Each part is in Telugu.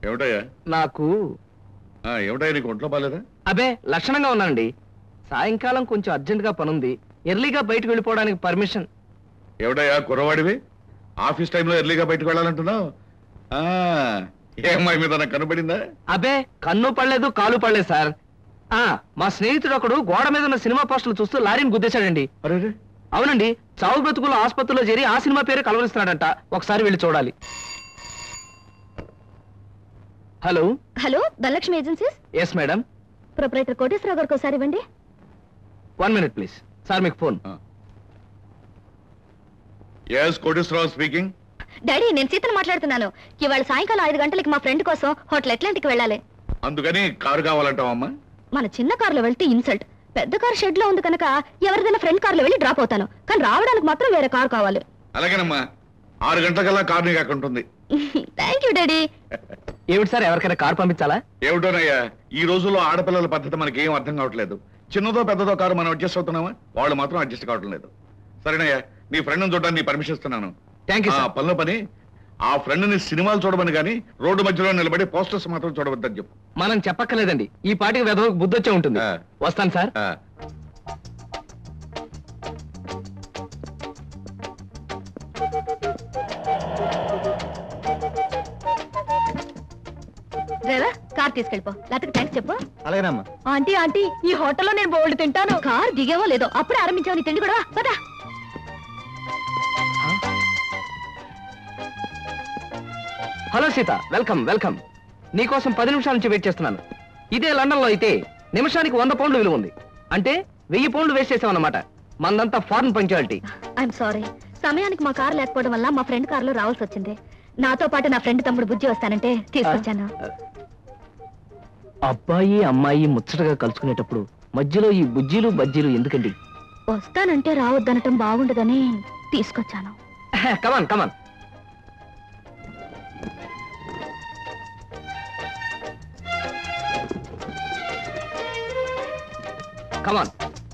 ఏమిటయ్యా నాకు ఆ, ఏమిటయ్యా నీకు ఒంట్లో బాలేదా అబే లక్షణంగా ఉన్నానండి సాయంకాలం కొంచెం అర్జెంటుగా పనుంది ఎర్లీగా బయటకు వెళ్ళిపోవడానికి పర్మిషన్ ఏమిటయ్యా కుర్రవాడివి ఆఫీస్ టైంలో ఎర్లీగా బయటకు వెళ్ళాలంటున్నావు ఆ, ఏమ్మాయి మీద నాకు కనబడిందా అబే కన్ను పడలేదు కాలు పడలేదు సార్ ఆ మా స్నేహితుడు ఒకడు గోడ మీద ఉన్న సినిమా పోస్టులు చూస్తూ లారీని గుద్దేశాడండి అరే అవునండి చావు బ్రతుకుల్లో ఆసుపత్రిలో చేరి ఆ సినిమా పేరు కలవరిస్తున్నాడంట ఒకసారి వెళ్ళి చూడాలి hello hello Dhanalakshmi agencies yes madam proprietor Koteswara Rao గారికి ఒకసారి ఇవ్వండి వన్ మినిట్ ప్లీజ్ సార్ మీకు phone yes Koteswara Rao speaking daddy నేను సీతను మాట్లాడుతున్నాను ఇవాళ సాయంకాలం ఐదు గంటలకి మా ఫ్రెండ్ కోసం హోటల్ ఎట్లాంటికి వెళ్ళాలి అందుకని కారు కావాలంటావమ్మా మన చిన్న కారులో వెళ్తే ఇన్సల్ట్ పెద్ద కార్ షెడ్ లో ఉంది కనుక ఎవరిదైనా ఫ్రెండ్ కార్లో వెళ్ళి డ్రాప్ అవుతాను కానీ రావడానికి మాత్రం వేరే కార్ కావాలి అలాగేనమ్మా ఆరు గంటలకల్లా కారు నీకు అక్కడ ఉంటుంది థ్యాంక్ యూ డాడీ ఏమిటి సార్ ఎవరికైనా కార్ పంపించాలా ఏమిటోనయ్యా ఈ రోజుల్లో ఆడపిల్లల పద్ధతి మనకి ఏం అర్థం కావట్లేదు చిన్నదో పెద్దదో కారు మనం అడ్జస్ట్ అవుతున్నామా వాళ్ళు మాత్రం అడ్జస్ట్ కావటం లేదు సరేనయ్యా నీ ఫ్రెండ్ చూడడానికి నీ పర్మిషన్ ఇస్తున్నాను థ్యాంక్ యూ ఆ సార్ పనిలో పని ఆ ఫ్రెండ్ ని సినిమాలు చూడమని కానీ రోడ్డు మధ్యలో నిలబడి పోస్టర్స్ మాత్రం చూడవద్దని చెప్పు మనం చెప్పక్కర్లేదండి ఈ పాటికి వెధవ బుద్ధి వచ్చే ఉంటుంది ఆ. వస్తాను సార్ ఆ, డ్రైవర్ కార్ తీసుకెళ్ళిపో లేకపోతే థ్యాంక్స్ చెప్పు అలాగేనమ్మా ఆంటీ ఆంటీ ఈ హోటల్లో నేను బోల్డ్ తింటాను కార్ దిగేవో లేదో అప్పుడే ఆరంభించావు నీ తిండి కూడా పదా హలో సీత వెల్కమ్ వెల్కమ్ నీకోసం పది నిమిషాల నుంచి వెయిట్ చేస్తున్నాను ఇదే లండన్ లో అయితే నిమిషానికి వంద పౌండ్లు విలువ ఉంది అంటే వెయ్యి పౌండ్లు వేస్ట్ చేసామన్నమాట మందంతా ఫారెన్ పంచాలిటీ ఐఎమ్ సారీ సమయానికి మా కార్ లేకపోవడం వల్ల మా ఫ్రెండ్ కార్ లో రావాల్సి వచ్చింది నాతో పాటు నా ఫ్రెండ్ తమ్ముడు బుజ్జి వస్తానంటే తీసుకొచ్చాను అబ్బాయి అమ్మాయి ముచ్చటగా కలుసుకునేటప్పుడు మధ్యలో ఈ బుజ్జీలు బజ్జీలు ఎందుకండి వస్తానంటే రావద్దనటం బాగుండదని తీసుకొచ్చాను కమాన్ కమాన్ కమాన్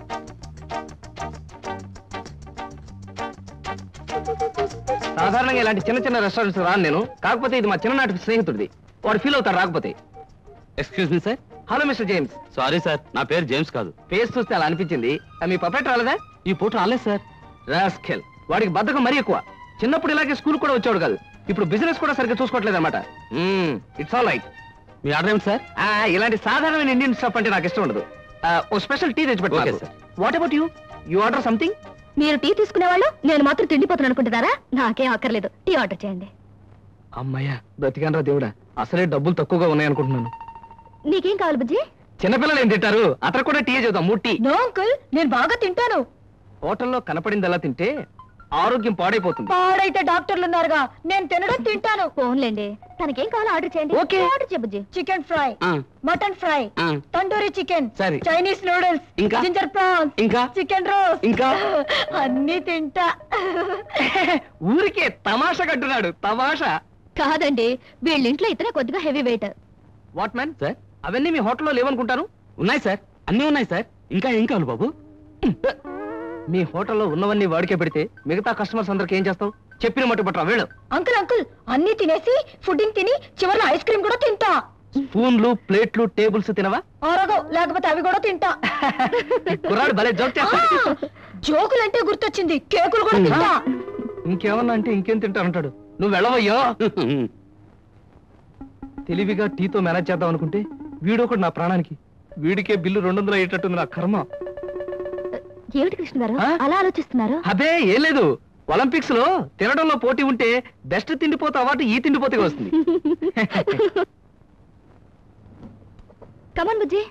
సాధారణంగా ఇలాంటి చిన్న చిన్న రెస్టారెంట్స్ రాను నేను కాకపోతే ఇది మా చిన్ననాటి స్నేహితుడిది వాడు ఫీల్ అవుతారు రాకపోతే excuse me sir hello mister James sorry sir నా పేరు జేమ్స్ కాదు ఫేస్ చూస్తే అలా అనిపించింది ఆ, మీ పర్ఫెక్ట్ రాలేదా ఈ పూట రాలేదు సార్ రాస్కెల్ వాడికి బద్ధకం మరీ ఎక్కువ చిన్నప్పుడు ఇలాగే స్కూల్ కూడా వచ్చాడు కాదు ఇప్పుడు బిజినెస్ కూడా సరిగ్గా చూసుకోవట్లేదు అనమాట ఇట్స్ ఆల్ రైట్ మీ ఆర్డర్ ఏమిటి సార్ ఇలాంటి సాధారణమైన ఇండియన్ స్టఫ్ అంటే నాకు ఇష్టం ఉండదు ఆ, ఓ స్పెషల్ టీ తెచ్చి Okay, పెట్టాలి sir. What about you you order something మీరు టీ తీసుకునేవాళ్ళు నేను మాత్రం తిండిపోతాను అనుకుంటున్నారా నాకేం అక్కర్లేదు టీ ఆర్డర్ చేయండి అమ్మయ్యా బ్రతికానరా దేవుడా అసలే డబ్బులు తక్కువగా ఉన్నాయనుకుంటున్నాను నీకేం కావాలి బుజ్జి చిన్నపిల్లలు ఏం తింటారు అతను కూడా టీ చెబుతాం మూడు టీ నో అంకుల్ నేను బాగా తింటాను హోటల్లో కనపడింది అలా తింటే ఆరోగ్యం పాడైపోతుంది పాడైతే డాక్టర్లు ఉన్నారుగా నేను తినడం తింటాను ఫోన్లేండి తనకేం కావాలో ఆర్డర్ చేయండి Okay. ఆర్డర్ చేయ బుజ్జి చికెన్ ఫ్రై మటన్ ఫ్రై ఆ. తందూరి చికెన్ సరే. చైనీస్ నూడిల్స్ ఇంకా? జింజర్ ప్రాన్స్ ఇంకా? చికెన్ రోస్ ఇంకా? అన్ని తింటా ఊరికే తమాషా కట్టున్నాడు తమాషా కాదండి వీళ్ళింట్లో ఇతనే కొద్దిగా heavy weight what man sir అవన్నీ మీ హోటల్లో లేవనుకుంటాను ఉన్నాయి సార్ అన్నీ ఉన్నాయి సార్ ఇంకా ఏం కావాలి బాబు మీ హోటల్లో ఉన్నవన్నీ వాడికే పెడితే మిగతా కస్టమర్స్ అందరికి ఏం చేస్తావు చెప్పిన మట్టు పట్టరా వీళ్ళు అంకుల్ అంకుల్ అన్ని తినేసి ఫుడ్డింగ్ తిని చివరిలో ఐస్ క్రీమ్ కూడా తింటా స్పూన్లు ప్లేట్లు టేబుల్స్ తినవా ఆరగో లేకపోతే అవి కూడా తింటా ఈ కుర్రాడు భలే జోక్ చేస్తాడు జోకులంటే గుర్తొచ్చింది కేకులు కూడా తింటా ఇంకేమన్నా అంటే ఇంకేం తింటానంటాడు నువ్వు వెళ్ళవయ్యో తెలివిగా టీతో మేనేజ్ చేద్దాం అనుకుంటే వీడొకడు నా ప్రాణానికి వీడికే బిల్లు రెండు వందలు అయ్యేటట్టుంది నా కర్మ ఏమిటి కృష్ణ గారు ఆ? అలా ఆలోచిస్తున్నారు అబే ఏం లేదు ఒలింపిక్స్ లో తినడంలో పోటీ ఉంటే బెస్ట్ తిండిపోతే అవార్డు ఈ తిండిపోతే వస్తుంది కమన్ బుజ్జి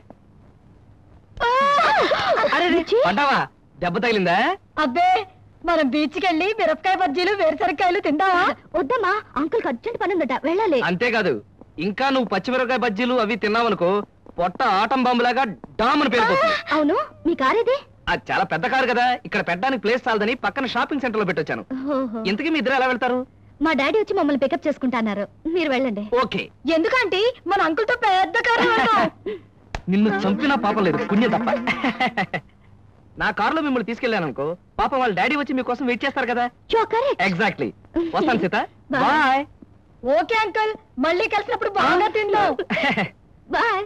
అరే రే, పడ్డావా దెబ్బ తగిలిందా అబ్బే మనం బీచ్ కి వెళ్ళి మిరపకాయ బజ్జీలు వేరుసరికాయలు తిందామా వద్దమ్మా అంకుల్ అర్జెంట్ పని ఉందట వెళ్ళాలి అంతేకాదు ఇంకా నువ్వు పచ్చిమిరపకాయ బజ్జీలు అవి తిన్నావనుకో పొట్ట ఆటం బాంబులాగా డామ్ అని పేరుపోతుంది అవును మీ కార్ ఇది అది చాలా పెద్ద కారు కదా ఇక్కడ పెట్టడానికి ప్లేస్ చాలదని పక్కన షాపింగ్ సెంటర్ లో పెట్టొచ్చాను ఓహో. ఇంతకీ మీ ఇద్దరు ఎలా వెళ్తారు మా డాడీ వచ్చి మమ్మల్ని పికప్ చేసుకుంటా అన్నారు మీరు వెళ్ళండి ఓకే ఎందుకంటే మన అంకుల్ తో పెద్ద కారు వెళ్దాం. నిన్ను చంపినా పాపం లేదు పుణ్యం తప్ప నా కారులో మిమ్మల్ని తీసుకెళ్ళాను అనుకో పాపం వాళ్ళ డాడీ వచ్చి మీకోసం వెయిట్ చేస్తారు కదా యు కరెక్ట్ ఎగ్జాక్ట్లీ వస్తాను Sita Bye. Bye okay uncle మళ్ళీ కలిసినప్పుడు బాగా తిందాం బాయ్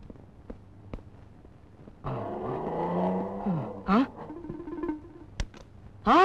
ఆ? ఆ?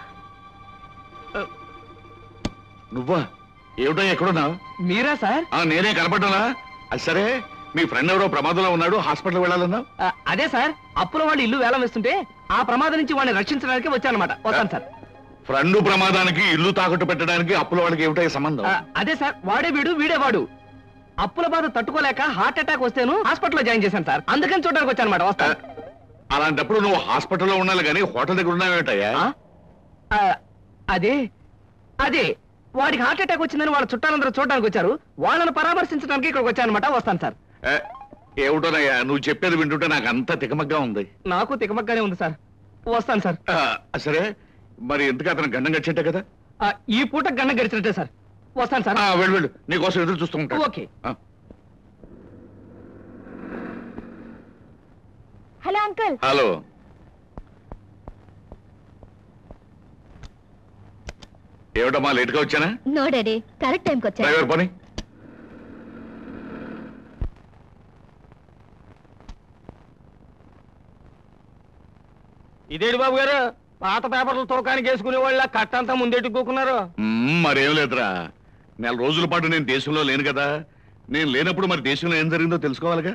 నువ్వా ఏమిటో ఎక్కడున్నావు మీరా సార్ ఆ నేనే కనపడ్డానా అది సరే మీ ఫ్రెండ్ ఎవరో ప్రమాదంలో ఉన్నాడు హాస్పిటల్ వెళ్ళాలన్నావు ఆ, అదే సార్ అప్పుల వాళ్ళు ఇల్లు వేలం వేస్తుంటే ఆ ప్రమాదం నుంచి వాడిని రక్షించడానికి వచ్చానమాట వస్తాను సార్ ఫ్రెండ్ ప్రమాదానికి ఇల్లు తాకట్టు పెట్టడానికి అప్పుల వాళ్ళకి ఏమిటో ఈ సంబంధం ఆ, అదే సార్ వాడే వీడు వీడే వాడు అప్పుల బాధ తట్టుకోలేక హార్ట్ అటాక్ వస్తేను హాస్పిటల్లో జాయిన్ చేశాను సార్ అందుకని చూడడానికి వచ్చానమాట ఆ, వస్తాను అలాంటప్పుడు నువ్వు హాస్పిటల్లో ఉండాలి కానీ హోటల్ దగ్గర ఉన్నావేటయ్యా ఆ? ఆ, అదే అదే వాడికి హార్ట్ అటాక్ వచ్చిందని వాళ్ళ చుట్టాలందరూ చూడడానికి వచ్చారు వాళ్ళని పరామర్శించడానికి ఇక్కడికి వచ్చానమాట వస్తాను సార్ ఏ, ఏమిటోనయ్యా నువ్వు చెప్పేది వింటుంటే నాకు అంత తికమగ్గా ఉంది నాకు తికమక్కనే ఉంది సార్ వస్తాను సార్ ఆ, సరే మరి ఎందుకు అతను గండం గచ్చేటే కదా ఆ, ఈ పూట గంట గడిచినట్టే సార్ వస్తాను సార్ ఆ, వెళ్ళు వెళ్ళు నీకోసం ఎదురు చూస్తూ ఉంటాను ఓకే. ఆ. హలో అంకుల్ హలో ఏమిటమ్మా లేట్గా వచ్చానా నో డాడీ కరెక్ట్ టైంకి వచ్చా డ్రైవర్ పని ఇదేంటి బాబు గారు పాత పేపర్లు తూకానికి వేసుకునే వాళ్ళ కట్టంతా ముందెట్టుకోకున్నారు మ్మ్, మరేం లేదురా నెల రోజుల పాటు నేను దేశంలో లేను కదా నేను లేనప్పుడు మరి దేశంలో ఏం జరిగిందో తెలుసుకోవాలిగా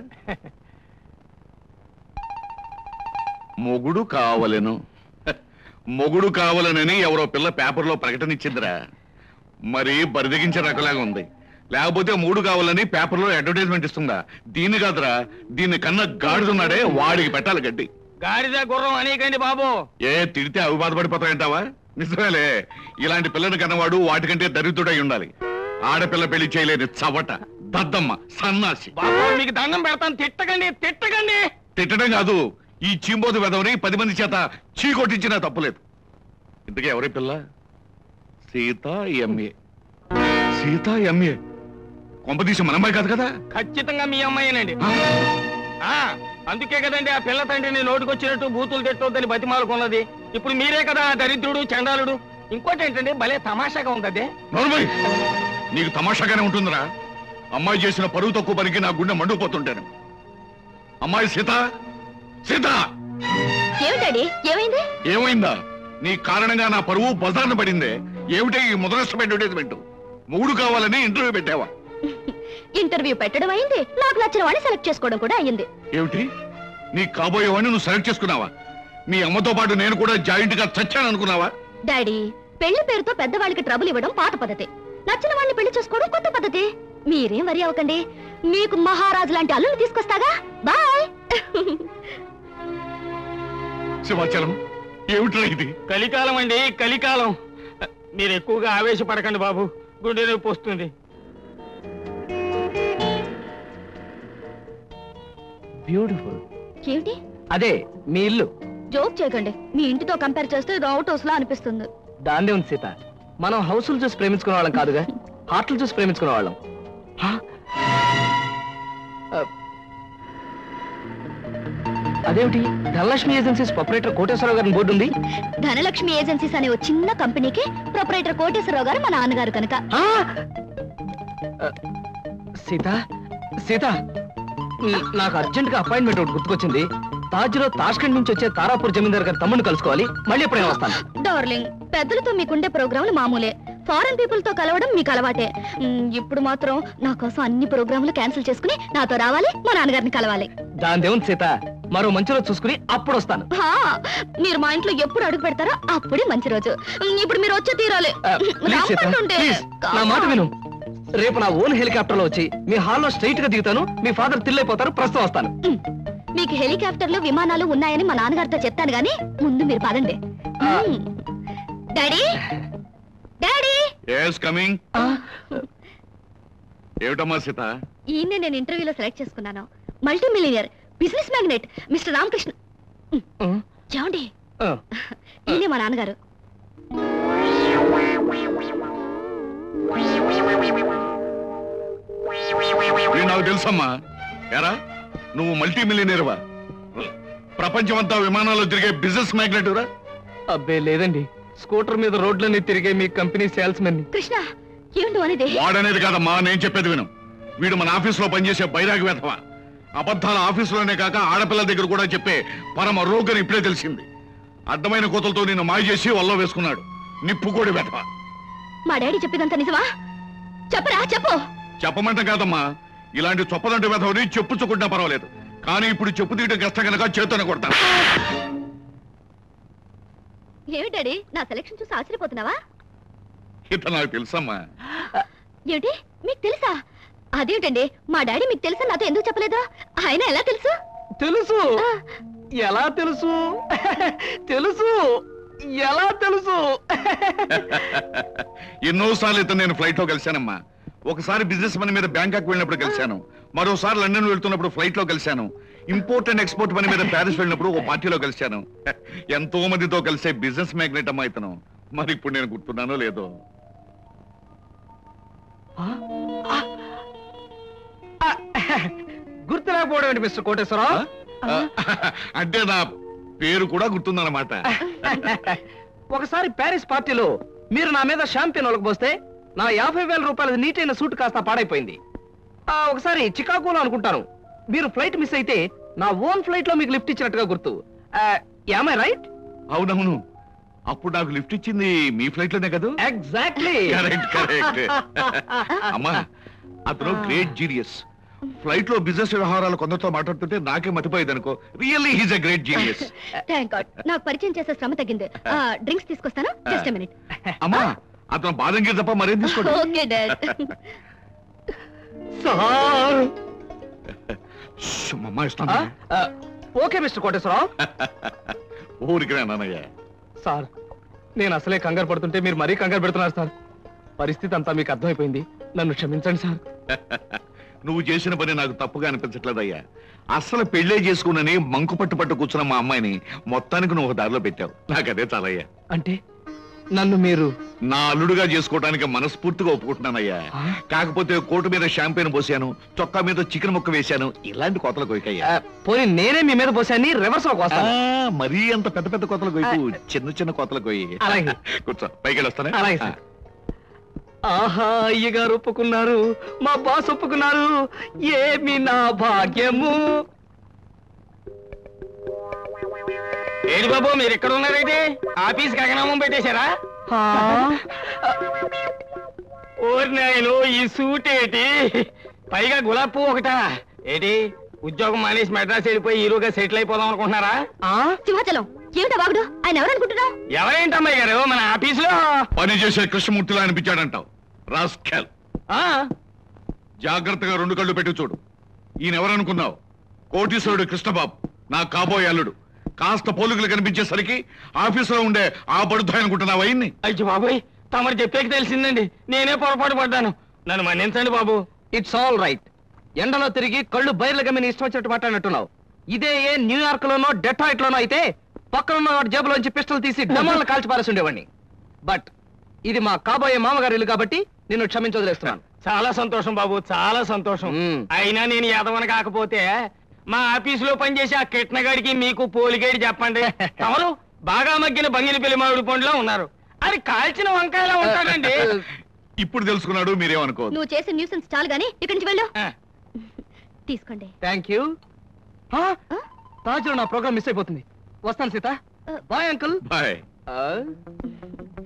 మొగుడు కావలెను హ, మొగుడు కావాలనని ఎవరో పిల్ల పేపర్లో ప్రకటన ఇచ్చిందిరా మరి బరిదగించే రకలాగా ఉంది లేకపోతే మూడు కావాలని పేపర్లో అడ్వర్టైజ్మెంట్ ఇస్తుందా దీన్ని కాదురా దీన్ని కన్నా గాడిదున్నాడే వాడికి పెట్టాలి గడ్డి గాడిద గుర్రం అనేకండి బాబు ఏ తిడితే అవి బాధపడిపోతాయంటావా నిజమేలే ఇలాంటి పిల్లని కన్నవాడు వాటికంటే దరిద్రుడై ఉండాలి ఆడపిల్ల పెళ్లి చేయలేని చవట దద్దమ్మ సన్నాసి బాబు మీకు దండం పెడతాను తిట్టకండి తిట్టకండి తిట్టడం కాదు ఈ చీంబోతు వెదవని పది మంది చేత చీ కొట్టించినా తప్పులేదు ఇంతకీ ఎవరి పిల్ల సీత ఎంఏ సీత ఎంఏ కొంపదీసి మనమ్మాయి కాదు కదా ఖచ్చితంగా మీ అమ్మాయినండి ఆ? ఆ అందుకే కదండి ఆ పిల్ల తండ్రిని నోటికొచ్చినట్టు బూతులు తిట్టొద్దని బతిమాలుకున్నది ఇప్పుడు మీరే కదా ఆ దరిద్రుడు చండాలుడు ఇంకోటి ఏంటండి భలే తమాషాగా ఉంది అదే నోర్మయ్ నీకు తమాషాగానే ఉంటుందిరా అమ్మాయి చేసిన పరువు తక్కువ పనికి నా గుండె మండుకుపోతుంటాను అమ్మాయి సీత సీత ఏమి డాడీ ఏమైంది ఏమైందా నీ కారణంగా నా పరువు బజార్న పడిందే ఏమిటి ఈ ముదరష్టం అడ్వర్టైజ్మెంట్ మూడు కావాలని ఇంటర్వ్యూ పెట్టావా ఇంటర్వ్యూ పెట్టడం అయింది నాకు నచ్చిన వాడిని సెలెక్ట్ చేసుకోవడం కూడా అయింది ఏమిటి నీ కాబోయేవాడిని నువ్వు సెలెక్ట్ చేసుకున్నావా మీ అమ్మతో పాటు నేను కూడా జాయింట్ గా చచ్చాను అనుకున్నావా డాడీ పెళ్లి పేరుతో పెద్దవాళ్ళకి ట్రబుల్ ఇవ్వడం పాత పద్ధతి నచ్చిన వాళ్ళని పెళ్లి చేసుకోవడం కొత్త పద్ధతి మీరేం వరి అవ్వకండి మీకు మహారాజు లాంటి అల్లుని తీసుకొస్తాగా బాయ్ శివాచలం ఏమిట్రా ఇది కలికాలం అండి కలికాలం మీరు ఎక్కువగా ఆవేశపడకండి బాబు గుండె నొప్పి వస్తుంది బ్యూటిఫుల్ ఏమిటి అదే మీ ఇల్లు జోక్ చేయకండి మీ ఇంటితో కంపేర్ చేస్తే ఇది అవుట్ హౌస్ లా అనిపిస్తుంది దాందే ఉంది సీత మనం హౌసులు చూసి ప్రేమించుకునే వాళ్ళం కాదుగా హార్ట్లు చూసి ప్రేమించుకునే వాళ్ళం హా? ఆ, అదేమిటి ధనలక్ష్మి ఏజెన్సీస్ ప్రొపరేటర్ కోటేశ్వరరావు గారిని బోర్డు ఉంది ధనలక్ష్మి ఏజెన్సీస్ అనే ఒక చిన్న కంపెనీకి ప్రొపరేటర్ కోటేశ్వరరావు గారు మా నాన్నగారు కనుక ఆ! ఆ, సీత సీత న- నాకు అర్జెంట్ గా అపాయింట్మెంట్ ఒకటి గుర్తుకొచ్చింది తాజ్లో తాష్కండ్ నుంచి వచ్చే తారాపూర్ జమీందార్ గారి తమ్ముడిని కలుసుకోవాలి మళ్ళీ ఎప్పుడైనా వస్తాను డార్లింగ్ పెద్దలతో మీకుండే ప్రోగ్రాములు మామూలే ఫారెన్ పీపుల్ తో కలవడం మీకు అలవాటే మ్, ఇప్పుడు మాత్రం నా కోసం అన్ని ప్రోగ్రాములు క్యాన్సిల్ చేసుకుని నాతో రావాలి మా నాన్నగారిని కలవాలి దాని దేవుని సీత మరో మంచి రోజు చూసుకుని అప్పుడు వస్తాను హా, మీరు మా ఇంట్లో ఎప్పుడు అడుగు పెడతారో అప్పుడే మంచి రోజు మ్, ఇప్పుడు మీరు వచ్చే తీరాలి ఆ, ప్లీజ్ సీత రమ్మంటుంటే. ప్లీజ్ నా మాట విను రేపు నా ఓన్ హెలికాప్టర్ లో వచ్చి మీ హాల్లో స్ట్రైట్ గా దిగుతాను మీ ఫాదర్ తిల్లైపోతారు ప్రస్తుతం వస్తాను మ్, మీకు హెలికాప్టర్లు విమానాలు ఉన్నాయని మా నాన్నగారితో చెప్తాను గానీ ముందు మీరు పదండి ఆ. మ్. డాడీ డాడీ ఎస్ కమింగ్ ఆ, ఏమిటమ్మా సీత ఈయన్నే నేను ఇంటర్వ్యూలో సెలెక్ట్ చేసుకున్నాను multi millionaire business magnate mister Ramakrishna ఆ, చూడండి ఆ. ఈయనే మా నాన్నగారు వీడు నాకు తెలుసమ్మా ఎరా నువ్వు మల్టీ మిలియనీర్వా ప్రపంచమంతా విమానాల్లో తిరిగే బిజినెస్ మ్యాగ్నెట్ రా అబ్బే లేదండి స్కూటర్ మీద రోడ్లన్నీ తిరిగే మీ కంపెనీ సేల్స్ మెన్ కృష్ణ ఏమిటి అనేది వాడనేది కాదమ్మా నేను చెప్పేది విను వీడు మన ఆఫీసులో పనిచేసే బైరాగి వేధవ అబద్ధాల ఆఫీసులోనే కాక ఆడపిల్లల దగ్గర కూడా చెప్పే పరమ రోగని ఇప్పుడే తెలిసింది అడ్డమైన కోతలతో నిన్ను మాయ చేసి వల్ల వేసుకున్నాడు నిప్పుకోడి వేధవ మా డాడీ చెప్పేదంతా నిజమా చెప్పరా చెప్పు చెప్పమంట కాదమ్మా ఇలాంటి చొప్పదంటి వేధవని చెప్పుచ్చుకుంటా పర్వాలేదు కానీ ఇప్పుడు చెప్పు తీయడం కష్టం కనుక చేతన కొడతాను ఏమిటి డాడీ నా సెలక్షన్ చూసి ఆశ్చర్యపోతున్నావా ఇత నాకు తెలుసమ్మా ఏమిటి మీకు తెలుసా అదేమిటండి మా డాడీ మీకు తెలుసా నాతో ఎందుకు చెప్పలేదు ఆయన ఎలా తెలుసు తెలుసు ఆ, ఎలా తెలుసు తెలుసు ఎలా తెలుసు ఎన్నోసార్లు ఇతను నేను ఫ్లైట్ లో కలిశానమ్మా ఒకసారి బిజినెస్ పని మీద బ్యాంకాక్ వెళ్ళినప్పుడు కలిశాను మరోసారి లండన్ వెళ్తున్నప్పుడు ఫ్లైట్ లో కలిశాను ఇంపోర్ట్ అండ్ ఎక్స్పోర్ట్ పని మీద ప్యారిస్ వెళ్ళినప్పుడు ఓ పార్టీలో కలిశాను ఎంతో మందితో కలిసే బిజినెస్ మ్యాగ్నెట్ అమ్మా ఇతను మరి ఇప్పుడు నేను గుర్తున్నానో లేదో గుర్తు లేకపోవడం ఏంటి మిస్టర్ కోటేశ్వరరావు అంటే నా పేరు కూడా గుర్తుందన్నమాట ఒకసారి ప్యారిస్ పార్టీలో మీరు నా మీద షాంపియన్ ఒలకపోస్తే నా యాభై వేల రూపాయల నీటైన సూట్ కాస్త పాడైపోయింది ఆ, ఒకసారి చికాగోలో అనుకుంటాను మీరు ఫ్లైట్ మిస్ అయితే నా ఓన్ ఫ్లైట్ లో మీకు లిఫ్ట్ ఇచ్చినట్టుగా గుర్తు యామై రైట్ అవునవును అప్పుడు నాకు లిఫ్ట్ ఇచ్చింది మీ ఫ్లైట్ లోనే కదా ఎగ్జాక్ట్లీ కరెక్ట్ కరెక్ట్ అమ్మా అతను గ్రేట్ జీనియస్ ఫ్లైట్ లో బిజినెస్ వ్యవహారాలు కొందరితో మాట్లాడుతుంటే నాకే మతిపోయేది అనుకో really he's a great genius thank god నాకు పరిచయం చేసే శ్రమ తగ్గింది డ్రింక్స్ తీసుకొస్తాను జస్ట్ మినిట్ అమ్మా అతను బాదం గీర్ తప్ప మరేం తీసుకోండి ఓకే డాడ్ సార్ అమ్మా ఇస్తాను ఓకే మిస్టర్ కోటేశ్వరరావు ఊరికి నాన్నయ్య సార్ నేను అసలే కంగారు పడుతుంటే మీరు మరీ కంగారు పెడుతున్నారు సార్ పరిస్థితి అంతా మీకు అర్థమైపోయింది నన్ను క్షమించండి సార్ నువ్వు చేసిన పని నాకు తప్పుగా అనిపించట్లేదయ్యా అసలు పెళ్ళే చేసుకున్నని మంకు పట్టు పట్టు కూర్చున్న మా అమ్మాయిని మొత్తానికి నువ్వు ఒక దారిలో పెట్టావు నాకు అదే చాలయ్యా అంటే నన్ను మీరు నా అల్లుడుగా చేసుకోవడానికి మనస్ఫూర్తిగా ఒప్పుకుంటున్నానయ్యా ఆ? కాకపోతే కోటు మీద షాంపెయిన్ పోసాను చొక్కా మీద చికెన్ ముక్క వేశాను ఇలాంటి కోతలు కోయికయ్యా ఆ, పోనీ నేనే మీ మీద పోసాన్ని రివర్స్ లో ఆ, కోస్తాను మరీ అంత పెద్ద పెద్ద కోతలు కొయ్యకు చిన్న చిన్న కోతలు కొయ్యి అలాగే. కూర్చో పైకి వెళ్ళొస్తానే అలాగే సార్ ఆహా అయ్యగారు ఒప్పుకున్నారు మా బాస్ ఒప్పుకున్నారు ఏమి నా భాగ్యము ఏడు బాబు మీరు ఎక్కడ ఉన్నారైతే ఆఫీస్ గగనామం పెట్టేశారా ఆ, ఓరి నాయను ఈ సూట్ ఏంటి పైగా గులాబ్ పువ్వు ఒకటా ఏంటి ఉద్యోగం మానేసి మెడ్రాస్ వెళ్ళిపోయి హీరోగా సెటిల్ అయిపోదాం అనుకుంటున్నారా ఆ, సింహాచలం ఏమిటా వాగుడు ఆయన ఎవరనుకుంటున్నావు ఎవరేంటమ్మాయి గారు మన ఆఫీసులో పని చేసే కృష్ణమూర్తిలా అనిపించాడంటావు రాస్కెల్ ఆ, జాగ్రత్తగా రెండు కళ్ళు పెట్టి చూడు ఈయన ఎవరనుకున్నావు కోటీశ్వరుడు కృష్ణబాబు నా కాబోయే అల్లుడు కాస్త పోలికలు కనిపించేసరికి ఆఫీసులో ఉండే ఆ పడుతా అనుకుంటున్నావు అయ్యింది అయ్యో బాబోయ్ తమరు చెప్పేకి తెలిసిందండి నేనే పొరపాటు పడ్డాను నన్ను మన్నించండి బాబు ఇట్స్ ఆల్ రైట్ ఎండలో తిరిగి కళ్ళు బయర్లు గమ్మిని ఇష్టం వచ్చినట్టు మాట్లాడినట్టున్నావు ఇదే ఏ న్యూయార్క్ లోనో డెట్రాయిట్ లోనో అయితే పక్కన వాడి జేబులోంచి పిస్టల్ తీసి డమాలను కాల్చి పారేసి ఉండేవాడిని బట్ ఇది మా కాబోయే మామగారి ఇల్లు కాబట్టి నిన్ను క్షమించి వదిలేస్తున్నాను చాలా సంతోషం బాబు చాలా సంతోషం మ్మ్. అయినా నేను ఎదవని కాకపోతే మా ఆఫీసులో పనిచేసే ఆ కిట్నగాడికి మీకు పోలిగేడి చెప్పండి తమరు బాగా మగ్గిన బంగిని పెళ్లి మామిడి పండులో ఉన్నారు అది కాల్చిన వంకాయలా ఉంటాడండి ఇప్పుడు తెలుసుకున్నాడు మీరేమనుకోవద్దు నువ్వు చేసే న్యూసెన్స్ చాలు గానీ ఇక్కడి నుంచి వెళ్ళు ఆ, తీసుకోండి థ్యాంక్ యూ తాజులో నా ప్రోగ్రామ్ మిస్ అయిపోతుంది వస్తాను Sita bye uncle bye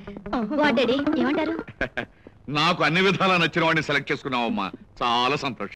what daddy ఏమంటారు నాకు అన్ని విధాలా నచ్చిన వాడిని సెలెక్ట్ చేసుకున్నావమ్మా చాలా సంతోషం